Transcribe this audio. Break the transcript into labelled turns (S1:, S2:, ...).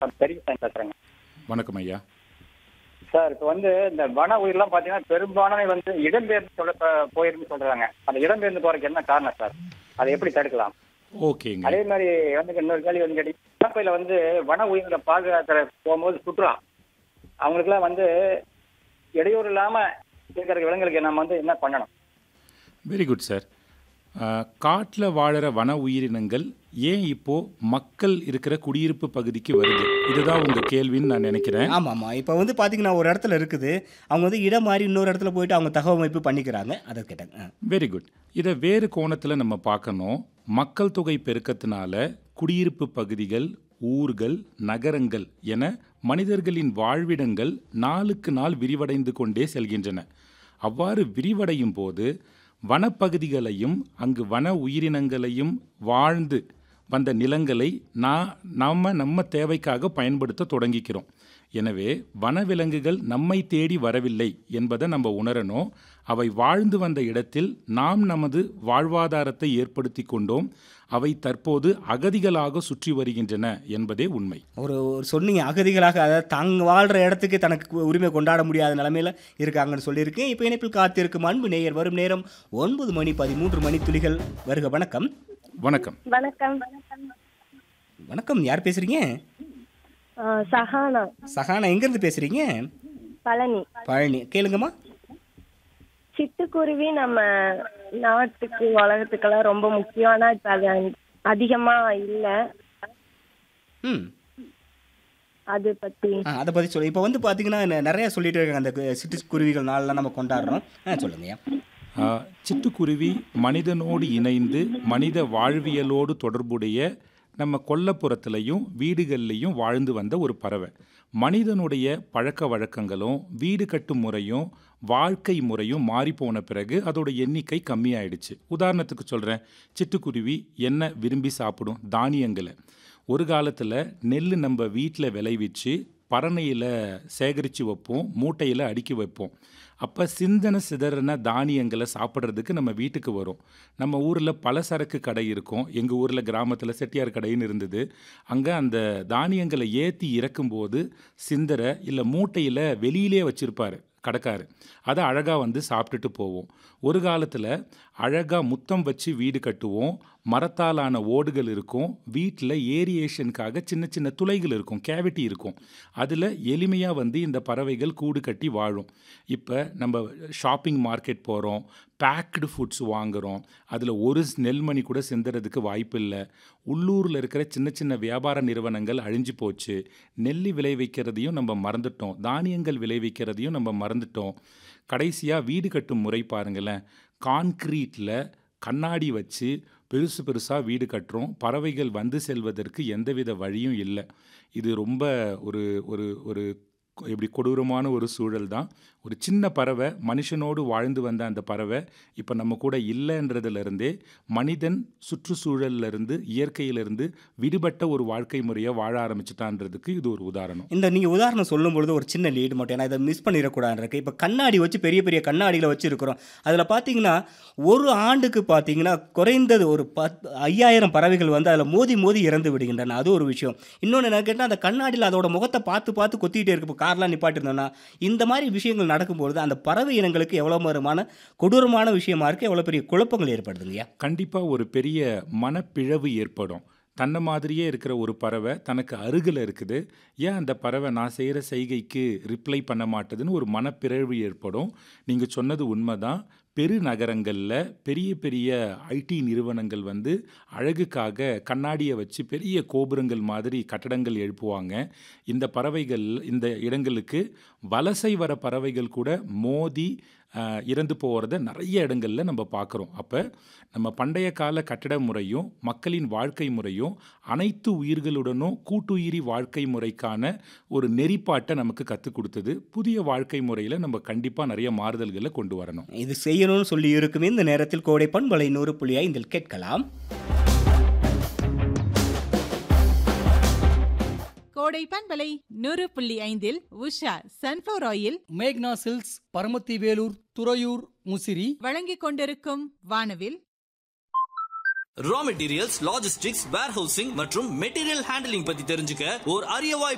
S1: பெரியசாமி பேசுறேங்க
S2: வணக்கம் ஐயா
S1: சார் இப்போ வந்து இந்த வன உயிரிலாம் பார்த்தீங்கன்னா பெரும்பாலான வந்து இடம்பெயர்ந்து சொல்ல ப- போயிருன்னு சொல்றாங்க அந்த இடம்பெயர்ந்து போறதுக்கு என்ன காரணம் சார் அதை எப்படி தடுக்கலாம்
S2: ஓகேங்க
S1: அதே மாதிரி வந்து இன்னொரு கேள்வி வந்து கேட்டீங்கன்னா வனப்பையில வந்து வன உயிரிகளை பாதுகாக்கிற போகும்போது சுற்றுலா அவங்களுக்குலாம் வந்து இடையூறு இல்லாம இருக்கிற விலங்குகளுக்கு நம்ம வந்து என்ன பண்ணணும்
S2: வெரி குட் சார் காட்டில் வாழுற வன உயிரினங்கள் ஏன் இப்போ மக்கள் இருக்கிற குடியிருப்பு பகுதிக்கு வருது இதுதான் உங்க கேள்வின்னு நான் நினைக்கிறேன்
S3: ஆமாம் ஆமாம் இப்போ வந்து பார்த்தீங்கன்னா ஒரு இடத்துல இருக்குது அவங்க வந்து இடம் மாறி இன்னொரு இடத்துல போயிட்டு அவங்க தகவமைப்பு பண்ணிக்கிறாங்க அதை கேட்டாங்க ஆ.
S2: வெரி குட் இதை வேறு கோணத்தில் நம்ம பார்க்கணும் மக்கள் தொகை பெருக்கத்தினால குடியிருப்பு பகுதிகள் ஊர்கள் நகரங்கள் என மனிதர்களின் வாழ்விடங்கள் நாளுக்கு நாள் விரிவடைந்து கொண்டே செல்கின்றன அவ்வாறு விரிவடையும் போது வனப்பகுதிகளையும் அங்கு வன உயிரினங்களையும் வாழ்ந்து வந்த நிலங்களை நான் நாம் நம்ம தேவைக்காக பயன்படுத்த தொடங்கிக்கிறோம் எனவே வனவிலங்குகள் நம்மை தேடி வரவில்லை என்பதை நம்ம உணரணும் அவை வாழ்ந்து வந்த இடத்தில் நாம் நமது வாழ்வாதாரத்தை ஏற்படுத்தி கொண்டோம் அவை தற்போது அகதிகளாக சுற்றி வருகின்றன என்பதே உண்மை
S3: ஒரு ஒரு சொன்னீங்க அகதிகளாக அதாவது தாங்க வாழ்கிற இடத்துக்கு தனக்கு உரிமை கொண்டாட முடியாத நிலமையில இருக்காங்கன்னு சொல்லியிருக்கேன் இப்போ இணைப்பில் காத்திருக்கும் அன்பு நேயர் வரும் நேரம் ஒன்பது மணி பதிமூன்று மணி துளிகள் வருக வணக்கம்
S2: வணக்கம்
S4: வணக்கம்
S3: வணக்கம் யார் பேசுறீங்க
S4: ஆ, சஹானா
S3: சஹானா எங்கேருந்து பேசுறீங்க
S4: பழனி
S3: பழனி கேளுங்கம்மா
S4: சிட்டுக்குருவி நம்ம நாட்டுக்கு உலகத்துக்கெல்லாம் ரொம்ப முக்கியம் ஆனா இப்ப அது அதிகமா இல்ல
S2: ம்
S4: அது பத்தி
S3: ஆ அதை பற்றி சொல்லு இப்போ வந்து பார்த்தீங்கன்னா நெ- நிறைய சொல்லிட்டு இருக்காங்க அந்த கு- சிட்டுக்குருவிகள் நாளெலாம் நம்ம கொண்டாடுறோம் ஆ சொல்லுங்கய்யா
S2: ஆ, சிட்டுக்குருவி மனிதனோடு இணைந்து மனித வாழ்வியலோடு தொடர்புடைய நம்ம கொல்லப்புறத்துலையும் வீடுகள்லையும் வாழ்ந்து வந்த ஒரு பறவை மனிதனுடைய பழக்க வழக்கங்களும் வீடு கட்டும் முறையும் வாழ்க்கை முறையும் மாறி போன பிறகு அதோட எண்ணிக்கை கம்மியாயிடுச்சு உதாரணத்துக்கு சொல்கிறேன் சிட்டுக்குருவி என்ன விரும்பி சாப்பிடும் தானியங்களை ஒரு காலத்தில் நெல் நம்ம வீட்டில் விளைவிச்சு பரணையில் சேகரித்து வைப்போம் மூட்டையில் அடுக்கி வைப்போம் அப்போ சிந்தனை சிதறின தானியங்களை சாப்பிட்றதுக்கு நம்ம வீட்டுக்கு வரும் நம்ம ஊரில் பலசரக்கு கடை இருக்கும் எங்கள் ஊரில் கிராமத்தில் செட்டியார் கடைன்னு இருந்தது அங்கே அந்த தானியங்களை ஏற்றி இறக்கும்போது சிந்தரை இல்லை மூட்டையில் வெளியிலே வச்சுருப்பார் கடைக்காரு அதை அழகாக வந்து சாப்பிட்டுட்டு போவோம் ஒரு காலத்தில் அழகாக முத்தம் வச்சு வீடு கட்டுவோம் மரத்தாலான ஓடுகள் இருக்கும் வீட்டில் ஏரியேஷனுக்காக சின்ன சின்ன துளைகள் இருக்கும் கேவிட்டி இருக்கும் அதில் எளிமையாக வந்து இந்த பறவைகள் கூடு கட்டி வாழும் இப்போ நம்ம ஷாப்பிங் மார்க்கெட் போகிறோம் பேக்டு ஃபுட்ஸ் வாங்குகிறோம் அதில் ஒரு நெல்மணி கூட சிந்துறதுக்கு வாய்ப்பு இல்லை உள்ளூரில் இருக்கிற சின்ன சின்ன வியாபார நிறுவனங்கள் அழிஞ்சு போச்சு நெல்லி விளைவிக்கிறதையும் நம்ம மறந்துட்டோம் தானியங்கள் விளைவிக்கிறதையும் நம்ம மறந்துட்டோம் கடைசியாக வீடு கட்டும் முறை பாருங்களேன் கான்க்ரீட்டில் கண்ணாடி வச்சு பெருசு பெருசாக வீடு கட்டுறோம் பறவைகள் வந்து செல்வதற்கு எந்தவித வழியும் இல்லை இது ரொம்ப ஒரு ஒரு ஒரு கொ- எப்படி கொடூரமான ஒரு சூழல் தான் ஒரு சின்ன பறவை மனுஷனோடு வாழ்ந்து வந்த அந்த பறவை இப்போ நம்ம கூட இல்லைன்றதுலேருந்தே மனிதன் சுற்றுச்சூழல்ல இருந்து இயற்கையிலிருந்து விடுபட்ட ஒரு வாழ்க்கை முறையை வாழ ஆரம்பிச்சிட்டான்றதுக்கு இது ஒரு உதாரணம்
S3: இந்த நீங்கள் உதாரணம் சொல்லும் பொழுது ஒரு சின்ன லீடு மட்டும் ஏன்னா இதை மிஸ் பண்ணிடக்கூடாது இருக்கு இப்போ கண்ணாடி வச்சு பெரிய பெரிய கண்ணாடியில் வச்சுருக்கிறோம் அதில் பார்த்தீங்கன்னா ஒரு ஆண்டுக்கு பார்த்தீங்கன்னா குறைந்தது ஒரு பத் ஐயாயிரம் பறவைகள் வந்து அதில் மோதி மோதி இறந்து விடுகின்றன அது ஒரு விஷயம் இன்னொன்று என்ன கேட்டால் அந்த கண்ணாடியில் அதோட முகத்தை பார்த்து பார்த்து கொத்திக்கிட்டே இருக்கு இப்போ கார்லாம் நிப்பாட்டிருந்தோம்னா இந்த மாதிரி விஷயங்கள் நடக்கும்பொழுது அந்த பறவை இனங்களுக்கு எவ்வளோ மரமான கொடூரமான விஷயமா இருக்குது எவ்வளோ பெரிய குழப்பங்கள் ஏற்படுதுங்கய்யா
S2: கண்டிப்பாக ஒரு பெரிய மனப்பிழவு ஏற்படும் தன்னை மாதிரியே இருக்கிற ஒரு பறவை தனக்கு அருகில் இருக்குது ஏன் அந்த பறவை நான் செய்கிற செய்கைக்கு ரிப்ளை பண்ண மாட்டுதுன்னு ஒரு மனப்பிறழ்வு ஏற்படும் நீங்கள் சொன்னது உண்மைதான் பெருநகரங்களில் பெரிய பெரிய ஐடி நிறுவனங்கள் வந்து அழகுக்காக கண்ணாடியை வச்சு பெரிய கோபுரங்கள் மாதிரி கட்டடங்கள் எழுப்புவாங்க இந்த பறவைகள் இந்த இடங்களுக்கு வலசை வர பறவைகள் கூட மோதி ஆஹ், இறந்து போகிறத நிறைய இடங்களில் நம்ம பார்க்குறோம் அப்போ நம்ம பண்டைய கால கட்டட முறையும் மக்களின் வாழ்க்கை முறையும் அனைத்து உயிர்களுடனும் கூட்டுயிரி வாழ்க்கை முறைக்கான ஒரு நெறிப்பாட்டை நமக்கு கற்றுக் கொடுத்தது புதிய வாழ்க்கை முறையில் நம்ம கண்டிப்பாக நிறைய மாறுதல்களை கொண்டு வரணும்
S3: இது செய்யணும்னு சொல்லி இருக்கும் இந்த நேரத்தில் கோடை பண்பலை நூறு புள்ளி ஐந்தில் கேட்கலாம்
S5: கோடை பண்பலை நூறு புள்ளி ஐந்தில் உஷா சன்ஃப்ளவர் ஆயில்
S6: மேக்னா சில்க்ஸ் பரமத்தி வேலூர் துறையூர் முசிறி
S5: வழங்கிக் கொண்டிருக்கும் வானவில்
S7: ரா மெட்டீரியல்ஸ் லாஜிஸ்டிக்ஸ் வேர்ஹவுசிங் மற்றும் மெட்டீரியல் ஹேண்டலிங் பத்தி தெரிஞ்சுக்க ஒரு அரிய வாய்ப்பு